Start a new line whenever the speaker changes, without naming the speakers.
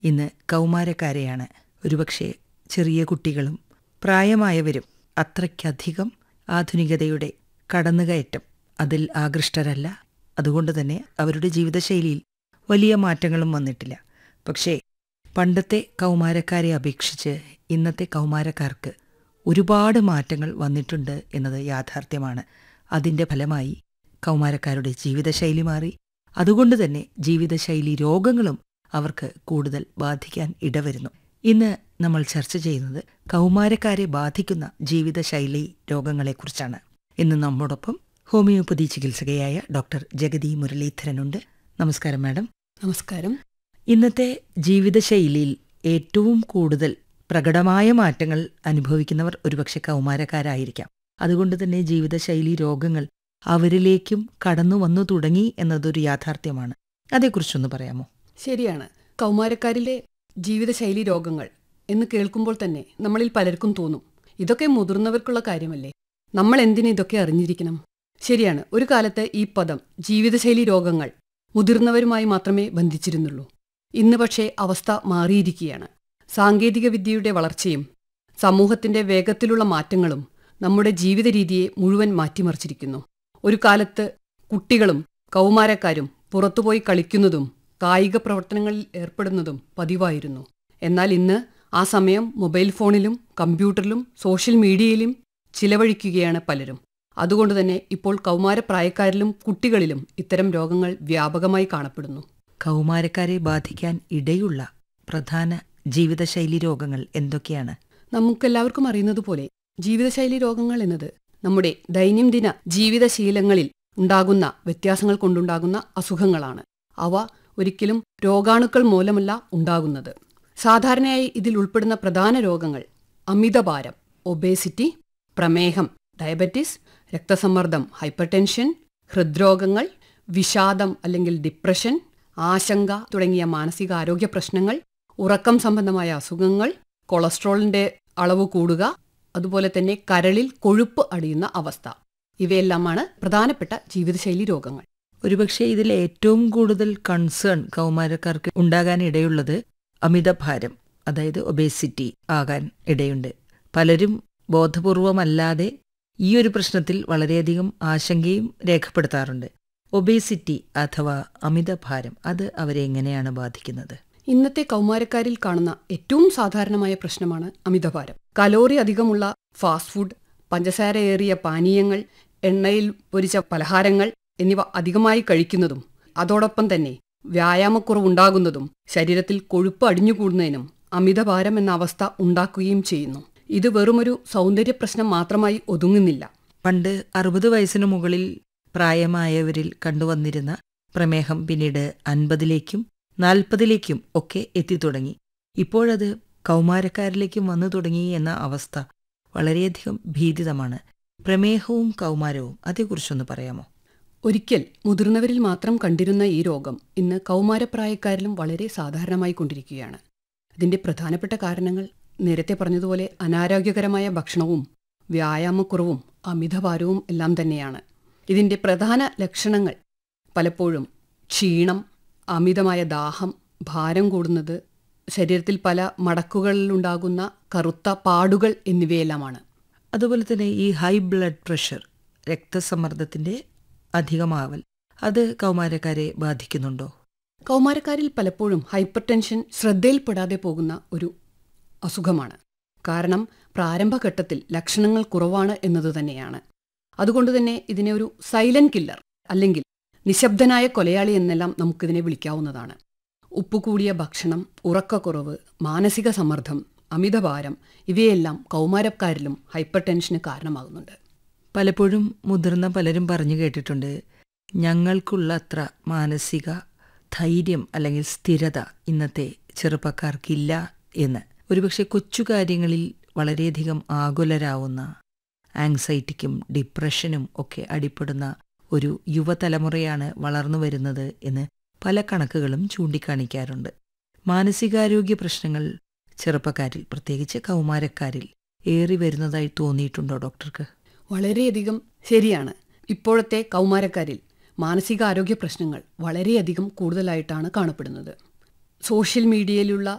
ഇന്ന് കൗമാരക്കാരെയാണ് ഒരുപക്ഷെ ചെറിയ കുട്ടികളും പ്രായമായവരും അത്രയ്ക്കധികം ആധുനികതയുടെ കടന്നുകയറ്റം അതിൽ ആകൃഷ്ടരല്ല അതുകൊണ്ട് തന്നെ അവരുടെ ജീവിതശൈലിയിൽ വലിയ മാറ്റങ്ങളും വന്നിട്ടില്ല പക്ഷേ പണ്ടത്തെ കൗമാരക്കാരെ അപേക്ഷിച്ച് ഇന്നത്തെ കൗമാരക്കാർക്ക് ഒരുപാട് മാറ്റങ്ങൾ വന്നിട്ടുണ്ട് എന്നത് യാഥാർത്ഥ്യമാണ് അതിൻ്റെ ഫലമായി കൗമാരക്കാരുടെ ജീവിതശൈലി മാറി അതുകൊണ്ട് തന്നെ ജീവിതശൈലി രോഗങ്ങളും അവർക്ക് കൂടുതൽ ബാധിക്കാൻ ഇടവരുന്നു ഇന്ന് നമ്മൾ ചർച്ച ചെയ്യുന്നത് കൗമാരക്കാരെ ബാധിക്കുന്ന ജീവിതശൈലി രോഗങ്ങളെക്കുറിച്ചാണ് ഇന്ന് നമ്മോടൊപ്പം ഹോമിയോപ്പതി ചികിത്സകയായ ഡോക്ടർ ജഗതി മുരളീധരനുണ്ട് നമസ്കാരം മാഡം
നമസ്കാരം
ഇന്നത്തെ ജീവിതശൈലിയിൽ ഏറ്റവും കൂടുതൽ പ്രകടമായ മാറ്റങ്ങൾ അനുഭവിക്കുന്നവർ ഒരുപക്ഷെ കൗമാരക്കാരായിരിക്കാം അതുകൊണ്ട് തന്നെ ജീവിതശൈലി രോഗങ്ങൾ അവരിലേക്കും കടന്നു വന്നു തുടങ്ങി എന്നതൊരു യാഥാർത്ഥ്യമാണ് അതേക്കുറിച്ചൊന്ന് പറയാമോ
ശരിയാണ് കൗമാരക്കാരിലെ ജീവിതശൈലി രോഗങ്ങൾ എന്ന് കേൾക്കുമ്പോൾ തന്നെ നമ്മളിൽ പലർക്കും തോന്നും ഇതൊക്കെ മുതിർന്നവർക്കുള്ള കാര്യമല്ലേ നമ്മൾ എന്തിന് ഇതൊക്കെ അറിഞ്ഞിരിക്കണം ശരിയാണ് ഒരു കാലത്ത് ഈ പദം ജീവിതശൈലി രോഗങ്ങൾ മുതിർന്നവരുമായി മാത്രമേ ബന്ധിച്ചിരുന്നുള്ളൂ ഇന്ന് പക്ഷേ അവസ്ഥ മാറിയിരിക്കുകയാണ് സാങ്കേതിക വിദ്യയുടെ വളർച്ചയും സമൂഹത്തിന്റെ വേഗത്തിലുള്ള മാറ്റങ്ങളും നമ്മുടെ ജീവിത രീതിയെ മുഴുവൻ മാറ്റിമറിച്ചിരിക്കുന്നു ഒരു കാലത്ത് കുട്ടികളും കൗമാരക്കാരും പുറത്തുപോയി കളിക്കുന്നതും കായിക പ്രവർത്തനങ്ങളിൽ ഏർപ്പെടുന്നതും പതിവായിരുന്നു എന്നാൽ ഇന്ന് ആ സമയം മൊബൈൽ ഫോണിലും കമ്പ്യൂട്ടറിലും സോഷ്യൽ മീഡിയയിലും ചിലവഴിക്കുകയാണ് പലരും അതുകൊണ്ട് തന്നെ ഇപ്പോൾ കൗമാരപ്രായക്കാരിലും കുട്ടികളിലും ഇത്തരം രോഗങ്ങൾ വ്യാപകമായി കാണപ്പെടുന്നു
കൗമാരക്കാരെ ബാധിക്കാൻ ഇടയുള്ള പ്രധാന ജീവിതശൈലി രോഗങ്ങൾ എന്തൊക്കെയാണ്
നമുക്കെല്ലാവർക്കും അറിയുന്നതുപോലെ ജീവിതശൈലി രോഗങ്ങൾ എന്നത് നമ്മുടെ ദൈനംദിന ജീവിതശീലങ്ങളിൽ ഉണ്ടാകുന്ന വ്യത്യാസങ്ങൾ കൊണ്ടുണ്ടാകുന്ന അസുഖങ്ങളാണ് അവ ഒരിക്കലും രോഗാണുക്കൾ മൂലമല്ല ഉണ്ടാകുന്നത് സാധാരണയായി ഇതിൽ ഉൾപ്പെടുന്ന പ്രധാന രോഗങ്ങൾ അമിതഭാരം ഒബേസിറ്റി പ്രമേഹം ഡയബറ്റിസ് രക്തസമ്മർദ്ദം ഹൈപ്പർടെൻഷൻ ഹൃദ്രോഗങ്ങൾ വിഷാദം അല്ലെങ്കിൽ ഡിപ്രഷൻ ആശങ്ക തുടങ്ങിയ മാനസികാരോഗ്യ പ്രശ്നങ്ങൾ ഉറക്കം സംബന്ധമായ അസുഖങ്ങൾ കൊളസ്ട്രോളിന്റെ അളവ് കൂടുക അതുപോലെ തന്നെ കരളിൽ കൊഴുപ്പ് അടിയുന്ന അവസ്ഥ ഇവയെല്ലാമാണ് പ്രധാനപ്പെട്ട ജീവിതശൈലി രോഗങ്ങൾ
ഒരുപക്ഷെ ഇതിൽ ഏറ്റവും കൂടുതൽ കൺസേൺ കൗമാരക്കാർക്ക് ഉണ്ടാകാൻ ഇടയുള്ളത് അമിതഭാരം അതായത് ഒബേസിറ്റി ആകാൻ ഇടയുണ്ട് പലരും ബോധപൂർവമല്ലാതെ ഈ ഒരു പ്രശ്നത്തിൽ വളരെയധികം ആശങ്കയും രേഖപ്പെടുത്താറുണ്ട് ഒബേസിറ്റി അഥവാ അമിതഭാരം അത് അവരെ എങ്ങനെയാണ് ബാധിക്കുന്നത്
ഇന്നത്തെ കൗമാരക്കാരിൽ കാണുന്ന ഏറ്റവും സാധാരണമായ പ്രശ്നമാണ് അമിതഭാരം കലോറി അധികമുള്ള ഫാസ്റ്റ് ഫുഡ് പഞ്ചസാരയേറിയ പാനീയങ്ങൾ എണ്ണയിൽ പൊരിച്ച പലഹാരങ്ങൾ എന്നിവ അധികമായി കഴിക്കുന്നതും അതോടൊപ്പം തന്നെ വ്യായാമക്കുറവുണ്ടാകുന്നതും ശരീരത്തിൽ കൊഴുപ്പ് അടിഞ്ഞുകൂടുന്നതിനും അമിതഭാരം എന്ന അവസ്ഥ ഉണ്ടാക്കുകയും ചെയ്യുന്നു ഇത് വെറുമൊരു സൗന്ദര്യ പ്രശ്നം മാത്രമായി ഒതുങ്ങുന്നില്ല
പണ്ട് അറുപത് വയസ്സിനു മുകളിൽ പ്രായമായവരിൽ കണ്ടുവന്നിരുന്ന പ്രമേഹം പിന്നീട് അൻപതിലേക്കും നാൽപ്പതിലേക്കും ഒക്കെ എത്തിത്തുടങ്ങി ഇപ്പോഴത് കൗമാരക്കാരിലേക്കും വന്നു തുടങ്ങി എന്ന അവസ്ഥ വളരെയധികം ഭീതിതമാണ് പ്രമേഹവും കൗമാരവും അതേക്കുറിച്ചൊന്ന് പറയാമോ
ഒരിക്കൽ മുതിർന്നവരിൽ മാത്രം കണ്ടിരുന്ന ഈ രോഗം ഇന്ന് കൗമാരപ്രായക്കാരിലും വളരെ സാധാരണമായി കൊണ്ടിരിക്കുകയാണ് ഇതിന്റെ പ്രധാനപ്പെട്ട കാരണങ്ങൾ നേരത്തെ പറഞ്ഞതുപോലെ അനാരോഗ്യകരമായ ഭക്ഷണവും വ്യായാമക്കുറവും അമിതഭാരവും എല്ലാം തന്നെയാണ് ഇതിന്റെ പ്രധാന ലക്ഷണങ്ങൾ പലപ്പോഴും ക്ഷീണം അമിതമായ ദാഹം ഭാരം കൂടുന്നത് ശരീരത്തിൽ പല മടക്കുകളിലുണ്ടാകുന്ന കറുത്ത പാടുകൾ എന്നിവയെല്ലാമാണ്
അതുപോലെ തന്നെ ഈ ഹൈ ബ്ലഡ് പ്രഷർ രക്തസമ്മർദ്ദത്തിന്റെ അധികമാവൽ അത് കൗമാരക്കാരെ ബാധിക്കുന്നുണ്ടോ
കൗമാരക്കാരിൽ പലപ്പോഴും ഹൈപ്പർ ടെൻഷൻ ശ്രദ്ധയിൽപ്പെടാതെ പോകുന്ന ഒരു അസുഖമാണ് കാരണം പ്രാരംഭഘട്ടത്തിൽ ലക്ഷണങ്ങൾ കുറവാണ് എന്നത് തന്നെയാണ് അതുകൊണ്ട് തന്നെ ഇതിനെ ഒരു സൈലന്റ് കില്ലർ അല്ലെങ്കിൽ നിശബ്ദനായ കൊലയാളി എന്നെല്ലാം നമുക്കിതിനെ വിളിക്കാവുന്നതാണ് ഉപ്പുകൂടിയ ഭക്ഷണം ഉറക്കക്കുറവ് മാനസിക സമ്മർദ്ദം അമിതഭാരം ഇവയെല്ലാം കൗമാരക്കാരിലും ഹൈപ്പർ ടെൻഷന് കാരണമാകുന്നുണ്ട്
പലപ്പോഴും മുതിർന്ന പലരും പറഞ്ഞു കേട്ടിട്ടുണ്ട് ഞങ്ങൾക്കുള്ള അത്ര മാനസിക ധൈര്യം അല്ലെങ്കിൽ സ്ഥിരത ഇന്നത്തെ ചെറുപ്പക്കാർക്കില്ല എന്ന് ഒരുപക്ഷെ കൊച്ചു കാര്യങ്ങളിൽ വളരെയധികം ആകുലരാവുന്ന ആങ്സൈറ്റിക്കും ഡിപ്രഷനും ഒക്കെ അടിപ്പെടുന്ന ഒരു യുവതലമുറയാണ് വളർന്നു വരുന്നത് എന്ന് പല കണക്കുകളും ചൂണ്ടിക്കാണിക്കാറുണ്ട് മാനസികാരോഗ്യ പ്രശ്നങ്ങൾ ചെറുപ്പക്കാരിൽ പ്രത്യേകിച്ച് കൗമാരക്കാരിൽ ഏറി വരുന്നതായി തോന്നിയിട്ടുണ്ടോ ഡോക്ടർക്ക്
വളരെയധികം ശരിയാണ് ഇപ്പോഴത്തെ കൗമാരക്കാരിൽ മാനസികാരോഗ്യ പ്രശ്നങ്ങൾ വളരെയധികം കൂടുതലായിട്ടാണ് കാണപ്പെടുന്നത് സോഷ്യൽ മീഡിയയിലുള്ള